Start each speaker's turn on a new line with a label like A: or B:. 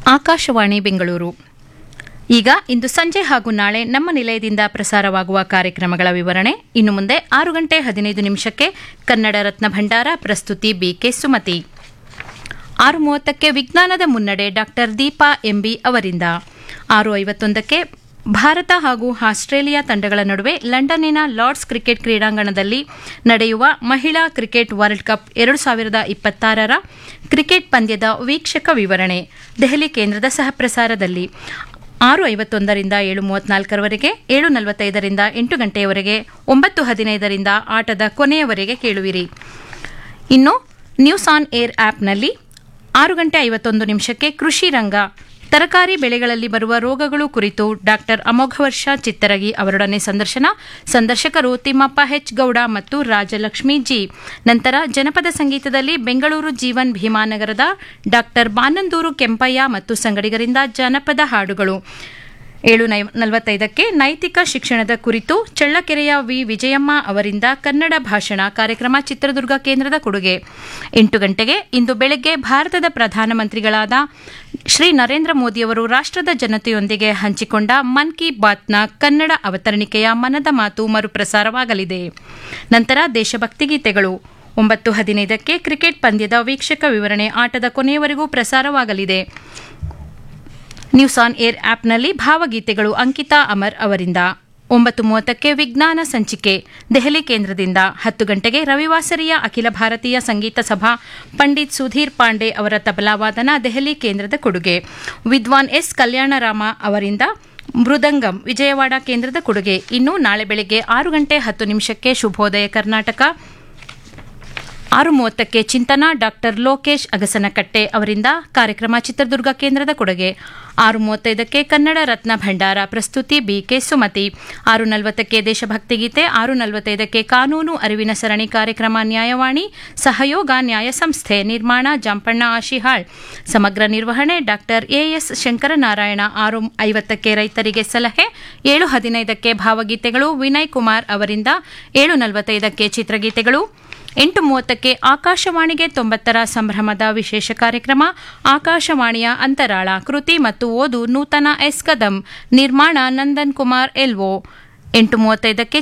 A: ಆಕಾಶವಾಣಿ ಬೆಂಗಳೂರು ಈಗ ಇಂದು ಸಂಜೆ ಹಾಗೂ ನಾಳೆ ನಮ್ಮ ನಿಲಯದಿಂದ ಪ್ರಸಾರವಾಗುವ ಕಾರ್ಯಕ್ರಮಗಳ ವಿವರಣೆ ಇನ್ನು ಮುಂದೆ ಆರು ಗಂಟೆ ಹದಿನೈದು ನಿಮಿಷಕ್ಕೆ ಕನ್ನಡ ರತ್ನ ಭಂಡಾರ ಪ್ರಸ್ತುತಿ ಬಿಕೆ ಸುಮತಿ ಆರು ಮೂವತ್ತಕ್ಕೆ ವಿಜ್ಞಾನದ ಮುನ್ನಡೆ ಡಾಕ್ಟರ್ ದೀಪಾ ಎಂಬಿ ಅವರಿಂದ ಆರು ಐವತ್ತೊಂದಕ್ಕೆ ಭಾರತ ಹಾಗೂ ಆಸ್ಟ್ರೇಲಿಯಾ ತಂಡಗಳ ನಡುವೆ ಲಂಡನ್ನಿನ ಲಾರ್ಡ್ಸ್ ಕ್ರಿಕೆಟ್ ಕ್ರೀಡಾಂಗಣದಲ್ಲಿ ನಡೆಯುವ ಮಹಿಳಾ ಕ್ರಿಕೆಟ್ ವರ್ಲ್ಡ್ ಕಪ್ ಎರಡು ಸಾವಿರದ ಇಪ್ಪತ್ತಾರರ ಕ್ರಿಕೆಟ್ ಪಂದ್ಯದ ವೀಕ್ಷಕ ವಿವರಣೆ ದೆಹಲಿ ಕೇಂದ್ರದ ಸಹಪ್ರಸಾರದಲ್ಲಿ ಆರು ಐವತ್ತೊಂದರಿಂದ ಏಳು ಮೂವತ್ನಾಲ್ಕರವರೆಗೆ ಏಳು ನಲವತ್ತೈದರಿಂದ ಎಂಟು ಗಂಟೆಯವರೆಗೆ ಒಂಬತ್ತು ಹದಿನೈದರಿಂದ ಆಟದ ಕೊನೆಯವರೆಗೆ ಕೇಳುವಿರಿ ಇನ್ನು ನ್ಯೂಸ್ ಆನ್ ಏರ್ ಆಪ್ನಲ್ಲಿ ಆರು ಗಂಟೆ ಐವತ್ತೊಂದು ನಿಮಿಷಕ್ಕೆ ಕೃಷಿ ರಂಗ ತರಕಾರಿ ಬೆಳೆಗಳಲ್ಲಿ ಬರುವ ರೋಗಗಳು ಕುರಿತು ಡಾಕ್ಟರ್ ಅಮೋಘ ವರ್ಷ ಚಿತ್ತರಗಿ ಅವರೊಡನೆ ಸಂದರ್ಶನ ಸಂದರ್ಶಕರು ತಿಮ್ಮಪ್ಪ ಹೆಚ್ ಗೌಡ ಮತ್ತು ರಾಜಲಕ್ಷ್ಮಿ ಜಿ ನಂತರ ಜನಪದ ಸಂಗೀತದಲ್ಲಿ ಬೆಂಗಳೂರು ಜೀವನ್ ಭೀಮಾನಗರದ ಡಾಕ್ಟರ್ ಬಾನಂದೂರು ಕೆಂಪಯ್ಯ ಮತ್ತು ಸಂಗಡಿಗರಿಂದ ಜನಪದ ಹಾಡುಗಳು ಏಳು ನಲವತ್ತೈದಕ್ಕೆ ನೈತಿಕ ಶಿಕ್ಷಣದ ಕುರಿತು ಚಳ್ಳಕೆರೆಯ ವಿ ವಿಜಯಮ್ಮ ಅವರಿಂದ ಕನ್ನಡ ಭಾಷಣ ಕಾರ್ಯಕ್ರಮ ಚಿತ್ರದುರ್ಗ ಕೇಂದ್ರದ ಕೊಡುಗೆ ಎಂಟು ಗಂಟೆಗೆ ಇಂದು ಬೆಳಗ್ಗೆ ಭಾರತದ ಪ್ರಧಾನಮಂತ್ರಿಗಳಾದ ಶ್ರೀ ನರೇಂದ್ರ ಮೋದಿಯವರು ರಾಷ್ಟ್ರದ ಜನತೆಯೊಂದಿಗೆ ಹಂಚಿಕೊಂಡ ಮನ್ ಕಿ ಬಾತ್ನ ಕನ್ನಡ ಅವತರಣಿಕೆಯ ಮನದ ಮಾತು ಮರುಪ್ರಸಾರವಾಗಲಿದೆ ನಂತರ ದೇಶಭಕ್ತಿ ಗೀತೆಗಳು ಒಂಬತ್ತು ಹದಿನೈದಕ್ಕೆ ಕ್ರಿಕೆಟ್ ಪಂದ್ಯದ ವೀಕ್ಷಕ ವಿವರಣೆ ಆಟದ ಕೊನೆಯವರೆಗೂ ಪ್ರಸಾರವಾಗಲಿದೆ ನ್ಯೂಸ್ ಆನ್ ಏರ್ ಆಪ್ನಲ್ಲಿ ಭಾವಗೀತೆಗಳು ಅಂಕಿತಾ ಅಮರ್ ಅವರಿಂದ ಒಂಬತ್ತು ಮೂವತ್ತಕ್ಕೆ ವಿಜ್ಞಾನ ಸಂಚಿಕೆ ದೆಹಲಿ ಕೇಂದ್ರದಿಂದ ಹತ್ತು ಗಂಟೆಗೆ ರವಿವಾಸರಿಯ ಅಖಿಲ ಭಾರತೀಯ ಸಂಗೀತ ಸಭಾ ಪಂಡಿತ್ ಸುಧೀರ್ ಪಾಂಡೆ ಅವರ ತಬಲಾವಾದನ ದೆಹಲಿ ಕೇಂದ್ರದ ಕೊಡುಗೆ ವಿದ್ವಾನ್ ಎಸ್ ಕಲ್ಯಾಣರಾಮ ಅವರಿಂದ ಮೃದಂಗಂ ವಿಜಯವಾಡ ಕೇಂದ್ರದ ಕೊಡುಗೆ ಇನ್ನು ನಾಳೆ ಬೆಳಗ್ಗೆ ಆರು ಗಂಟೆ ಹತ್ತು ನಿಮಿಷಕ್ಕೆ ಶುಭೋದಯ ಕರ್ನಾಟಕ ಆರು ಮೂವತ್ತಕ್ಕೆ ಚಿಂತನ ಡಾಕ್ಟರ್ ಲೋಕೇಶ್ ಅಗಸನಕಟ್ಟೆ ಅವರಿಂದ ಕಾರ್ಯಕ್ರಮ ಚಿತ್ರದುರ್ಗ ಕೇಂದ್ರದ ಕೊಡುಗೆ ಆರು ಮೂವತ್ತೈದಕ್ಕೆ ಕನ್ನಡ ರತ್ನ ಭಂಡಾರ ಪ್ರಸ್ತುತಿ ಬಿಕೆ ಸುಮತಿ ಆರು ನಲವತ್ತಕ್ಕೆ ದೇಶಭಕ್ತಿ ಗೀತೆ ಆರು ನಲವತ್ತೈದಕ್ಕೆ ಕಾನೂನು ಅರಿವಿನ ಸರಣಿ ಕಾರ್ಯಕ್ರಮ ನ್ಯಾಯವಾಣಿ ಸಹಯೋಗ ನ್ಯಾಯ ಸಂಸ್ಥೆ ನಿರ್ಮಾಣ ಜಾಂಪಣ್ಣ ಆಶಿಹಾಳ್ ಸಮಗ್ರ ನಿರ್ವಹಣೆ ಡಾಕ್ಟರ್ ಎಎಸ್ ಶಂಕರನಾರಾಯಣ ಆರು ಐವತ್ತಕ್ಕೆ ರೈತರಿಗೆ ಸಲಹೆ ಏಳು ಹದಿನೈದಕ್ಕೆ ಭಾವಗೀತೆಗಳು ವಿನಯ್ ಕುಮಾರ್ ಅವರಿಂದ ಏಳು ನಲವತ್ತೈದಕ್ಕೆ ಚಿತ್ರಗೀತೆಗಳು ಎಂಟು ಮೂವತ್ತಕ್ಕೆ ಆಕಾಶವಾಣಿಗೆ ತೊಂಬತ್ತರ ಸಂಭ್ರಮದ ವಿಶೇಷ ಕಾರ್ಯಕ್ರಮ ಆಕಾಶವಾಣಿಯ ಅಂತರಾಳ ಕೃತಿ ಮತ್ತು ಓದು ನೂತನ ಎಸ್ ಕದಂ ನಿರ್ಮಾಣ ನಂದನ್ ಕುಮಾರ್ ಎಲ್ವೋ ಎಂಟು ಮೂವತ್ತೈದಕ್ಕೆ